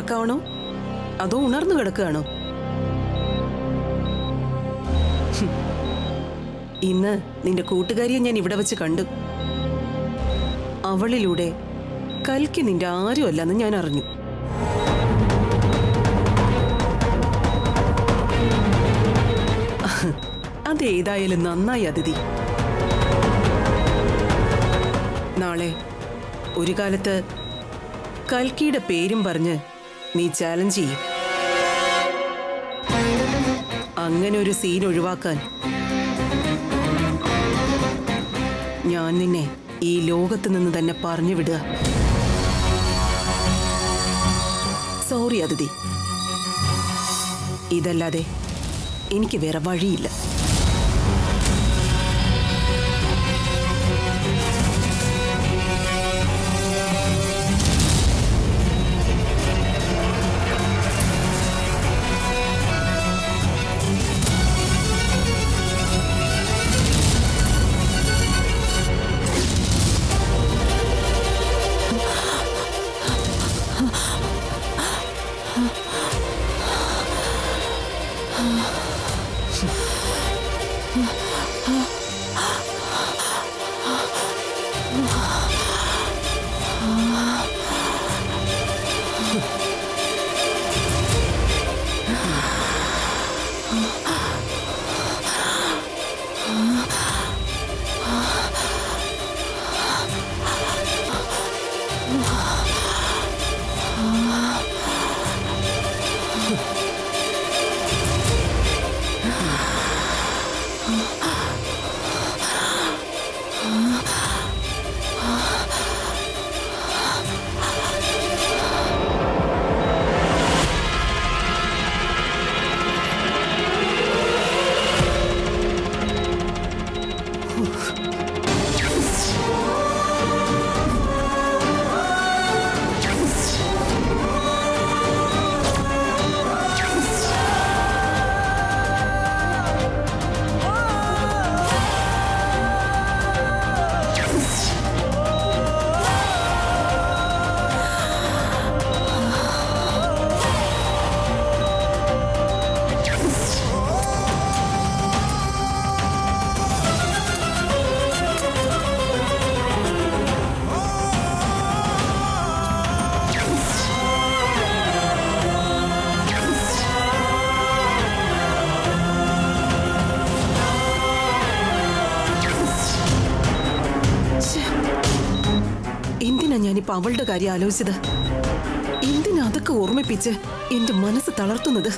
ഉറക്കാവണോ അതോ ഉണർന്നു കിടക്കുകയാണോ ഹും. ഇന്ന് നിന്റെ കൂട്ടുകാരിയെ ഞാൻ ഇവിടെ വെച്ച് കണ്ടു അവളിലൂടെ കൽക്കി നിന്റെ ആരുമല്ലെന്ന് ഞാൻ അറിഞ്ഞു അതേതായാലും നന്നായി അതിഥി നാളെ ഒരു കാലത്ത് കൽക്കിയുടെ പേരും പറഞ്ഞ് നീ ചാലഞ്ച് ചെയ്യും അങ്ങനെ ഒരു സീൻ ഒഴിവാക്കാൻ ഞാൻ നിന്നെ ഈ ലോകത്ത് നിന്ന് തന്നെ പറഞ്ഞു വിടുക സോറി അതിഥി ഇതല്ലാതെ എനിക്ക് വേറെ വഴിയില്ല ഛെ, എന്തിനാ ഞാനിപ്പോ അവളുടെ കാര്യം ആലോചിച്ചത് എന്തിനാ അതൊക്കെ ഓർമ്മിപ്പിച്ച് എന്റെ മനസ്സ് തളർത്തുന്നത്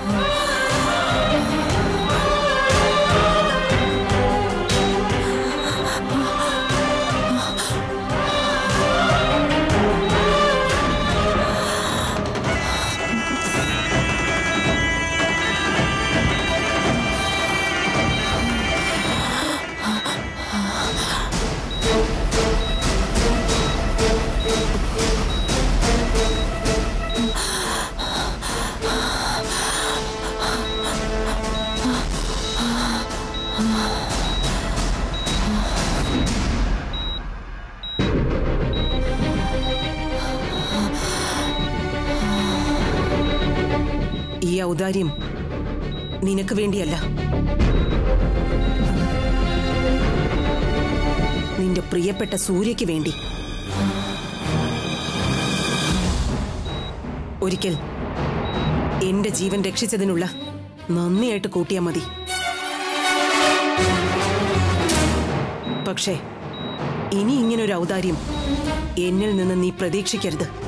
ഈ ഔദാര്യം നിനക്ക് വേണ്ടിയല്ല നിന്റെ പ്രിയപ്പെട്ട സൂര്യയ്ക്ക് വേണ്ടി ഒരിക്കൽ എന്റെ ജീവൻ രക്ഷിച്ചതിനുള്ള നന്ദിയായിട്ട് കൂട്ടിയാ മതി പക്ഷേ ഇനി ഇങ്ങനൊരു ഔദാര്യം എന്നിൽ നിന്ന് നീ പ്രതീക്ഷിക്കരുത്